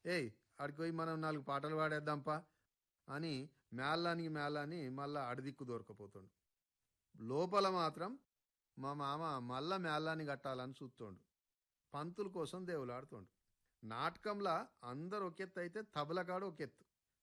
ఏయ్ ఆడికి పోయి మనం నాలుగు పాటలు పాడేద్దాంపా అని మేళ్ళానికి మేళ్ళని మళ్ళా అడిదిక్కు దొరకపోతుండు లోపల మాత్రం మా మామ మళ్ళా మేళ్ళాన్ని కట్టాలని చూస్తుండు పంతుల కోసం దేవులాడుతుండు నాటకంలా అందరు ఒకెత్తు అయితే తబలకాడు ఒకెత్తు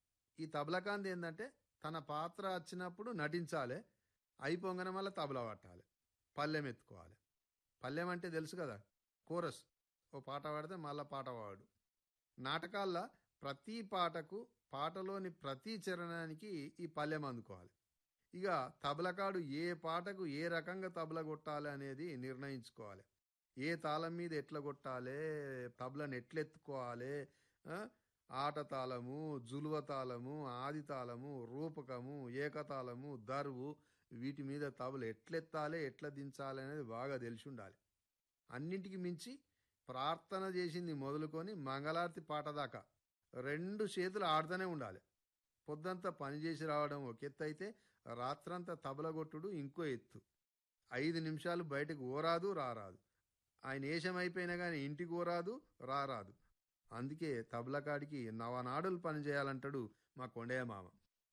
ఈ తబలకాంది ఏంటంటే తన పాత్ర వచ్చినప్పుడు నటించాలి అయిపోగానే మళ్ళీ తబలా పట్టాలి పల్లెం ఎత్తుకోవాలి పల్లెం అంటే తెలుసు కదా కోరస్ ఓ పాట పాడితే మళ్ళా పాట పాడు నాటకాల్లో ప్రతి పాటకు పాటలోని ప్రతి చరణానికి ఈ పల్లెం అందుకోవాలి ఇక తబలకాడు ఏ పాటకు ఏ రకంగా తబల కొట్టాలి అనేది నిర్ణయించుకోవాలి ఏ తాళం మీద ఎట్లా కొట్టాలి తబలను ఎట్లెత్తుకోవాలి ఆ? ఆట తాళము జులువ తాళము ఆది తాళము రూపకము ఏకతాళము దరువు వీటి మీద తబలు ఎట్లెత్తాలి ఎట్లా దించాలి అనేది బాగా తెలిసి ఉండాలి అన్నింటికి మించి ప్రార్థన చేసింది మొదలుకొని మంగళారతి పాట దాకా రెండు చేతులు ఆడుతూనే ఉండాలి పొద్దంతా పని చేసి రావడం ఒక ఎత్తు అయితే రాత్రంతా తబలగొట్టుడు ఇంకో ఎత్తు ఐదు నిమిషాలు బయటకు ఓరాదు రారాదు ఆయన ఏషం అయిపోయినా కానీ ఇంటికి ఓరాదు రారాదు అందుకే తబలకాడికి నవనాడులు పని చేయాలంటాడు మా కొండయ్య మామ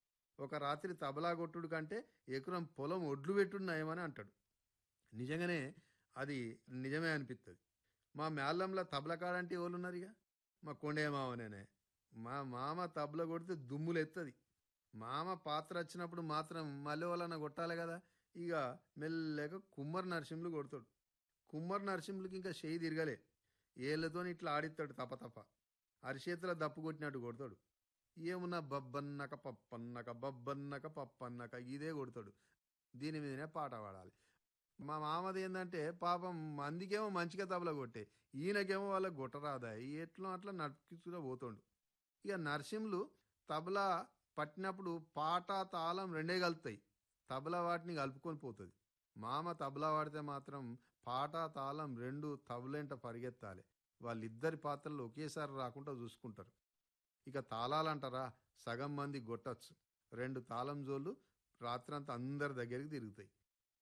ఒక రాత్రి తబలా కొట్టుడు కంటే ఎకరం పొలం ఒడ్లు పెట్టుడు నయమని అంటాడు నిజంగానే అది నిజమే అనిపిస్తుంది మా మేళ్ళంలో తబలకాడంటే ఎవరు ఉన్నారు ఇక మా కొండయ్య మామనేనే మా మామ తబల కొడితే దుమ్ములు ఎత్తది మామ పాత్ర వచ్చినప్పుడు మాత్రం మళ్ళీ వాళ్ళన్న కొట్టాలి కదా ఇక మెల్లగా కుమ్మరి నరసింహులు కొడతాడు కుమ్మరి నరసింహులకి ఇంకా చేయి తిరగలే ఏళ్ళతో ఇట్లా ఆడిస్తాడు తప తప అరిచేతుల దప్పు కొట్టినట్టు కొడతాడు ఏమున్నా బబ్బన్నక పప్పన్నక బబ్బన్నక పప్పన్నక ఇదే కొడతాడు దీని మీదనే పాట పాడాలి మా మామది ఏంటంటే పాపం మందికేమో మంచిగా తబల కొట్టే ఈయనకేమో వాళ్ళకి కొట్టరాదా ఎట్లా అట్లా నడుపుకుగా పోతుండు ఇక నరసింహులు తబలా పట్టినప్పుడు పాట తాళం రెండే కలుపుతాయి తబలా వాటిని కలుపుకొని పోతుంది మామ తబలా వాడితే మాత్రం పాట తాళం రెండు తబలేంట పరిగెత్తాలి వాళ్ళిద్దరి పాత్రలు ఒకేసారి రాకుండా చూసుకుంటారు ఇక తాళాలంటారా సగం మంది కొట్టచ్చు రెండు తాళం జోళ్ళు రాత్రంతా అందరి దగ్గరికి తిరుగుతాయి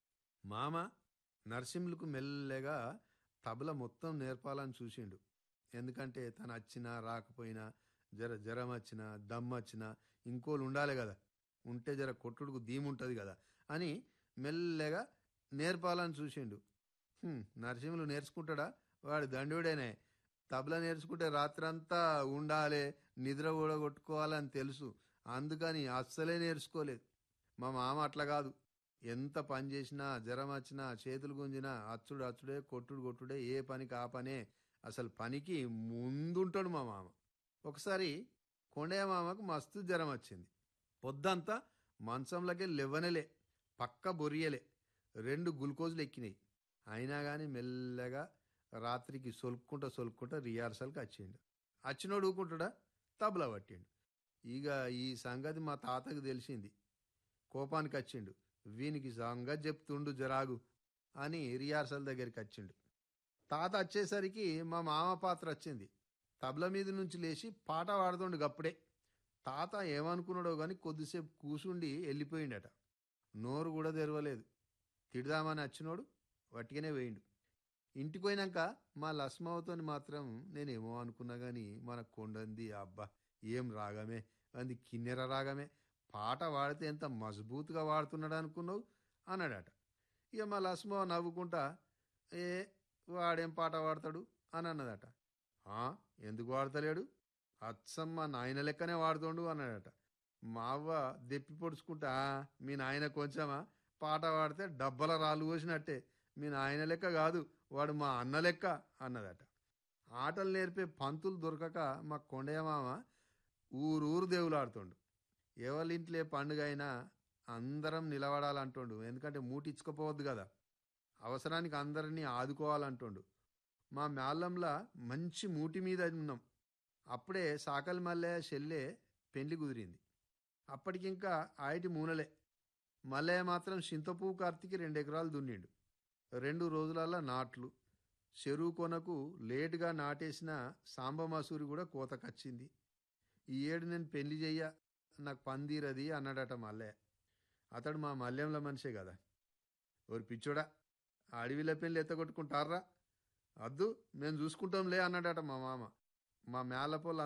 మామ నరసింహులకు మెల్లగా తబల మొత్తం నేర్పాలని చూసిండు ఎందుకంటే తను వచ్చినా రాకపోయినా జర జ్వరం వచ్చినా దమ్ వచ్చినా ఇంకోళ్ళు ఉండాలి కదా ఉంటే జర కొట్టుడుకు దీముంటుంది కదా అని మెల్లగా నేర్పాలని చూసిండు హ్మ్, నరసింహులు నేర్చుకుంటాడా వాడు దండుడేనే తబల నేర్చుకుంటే రాత్రంతా ఉండాలి నిద్ర కూడా కొట్టుకోవాలని తెలుసు అందుకని అస్సలే నేర్చుకోలేదు మా మామ అట్లా కాదు ఎంత పని చేసినా జ్వరం వచ్చినా చేతులు గుంజినా అచ్చుడు అచ్చుడే కొట్టుడు కొట్టుడే ఏ పనికి ఆ పనే అసలు పనికి ముందుంటాడు మా మామ ఒకసారి కొండయ్య మామకు మస్తు జ్వరం వచ్చింది పొద్దంతా మంచంలోకి లేవనలే పక్క బొరియలే రెండు గ్లూకోజులు ఎక్కినాయి అయినా కానీ మెల్లగా రాత్రికి సొలుక్కుంటా సొలుక్కుంటా రిహార్సల్కి వచ్చిండు వచ్చినోడు ఊకుంటాడా తబలా పట్టిండు ఇక ఈ సంగతి మా తాతకు తెలిసింది కోపానికి వచ్చిండు వీనికి సంగతి చెప్తుండు జరాగు అని రిహార్సల్ దగ్గరికి వచ్చిండు తాత వచ్చేసరికి మా మామ పాత్ర వచ్చింది తబల మీద నుంచి లేచి పాట పాడుతుండు గప్పుడే తాత ఏమనుకున్నాడో గాని కొద్దిసేపు కూసుండి వెళ్ళిపోయిండట నోరు కూడా తెరవలేదు తిడదామని వచ్చినోడు వట్టిగానే వేయిండు ఇంటికి పోయినాక మా లస్మావతోని మాత్రం నేనేమో అనుకున్నా గాని మన కొండంది అబ్బా ఏం రాగమే అంది కిన్నెర రాగమే పాట వాడితే ఎంత మజబూత్గా వాడుతున్నాడు అనుకున్నావు అన్నాడట ఇక మా లస్మావ నవ్వుకుంటా ఏ వాడేం పాట పాడతాడు అని అన్నదట "ఆ, ఎందుకు వాడతలేడు అచ్చం మా నాయన లెక్కనే వాడుతుండు అన్నాడట మా అవ్వ దెప్పి పొడుచుకుంటా "ఆ, మీ నాయన కొంచెమా పాట పాడితే డబ్బల రాళ్ళు పోసినట్టే మీ నాయన లెక్క కాదు వాడు మా అన్న లెక్క అన్నదట ఆటలు నేర్పే పంతులు దొరకక మా కొండయ్య మామ ఊరూరు దేవులాడుతుండు ఎవరింట్లే పండుగ అయినా అందరం నిలబడాలంటుండు ఎందుకంటే మూటిచ్చుకోపోవద్దు కదా అవసరానికి అందరినీ ఆదుకోవాలంటుండు మా మేళ్ళంలా మంచి మూటి మీద ఉన్నాం అప్పుడే సాకలి మల్లె చెల్లె పెళ్లి కుదిరింది అప్పటికింకా ఆయటి మూనలే మల్లయ్య మాత్రం చింతపువ్వు కార్తికి రెండు ఎకరాలు దున్నిండు రెండు రోజులల్లా నాట్లు చెరువు కొనకు లేటుగా నాటేసిన సాంబ మసూరి కూడా కోతకొచ్చింది ఈ ఏడు నేను పెళ్లి చెయ్య నాకు పందిరది అన్నాడట మల్లయ్య అతడు మా మల్యంల మనిషే కదా ఓరి పిచ్చోడా ఆ అడవిలో పెళ్ళి ఎత్తగొట్టుకుంటారా అద్దు మేము చూసుకుంటాంలే అన్నాడట మా మామ మా మేళ్ళ పొలం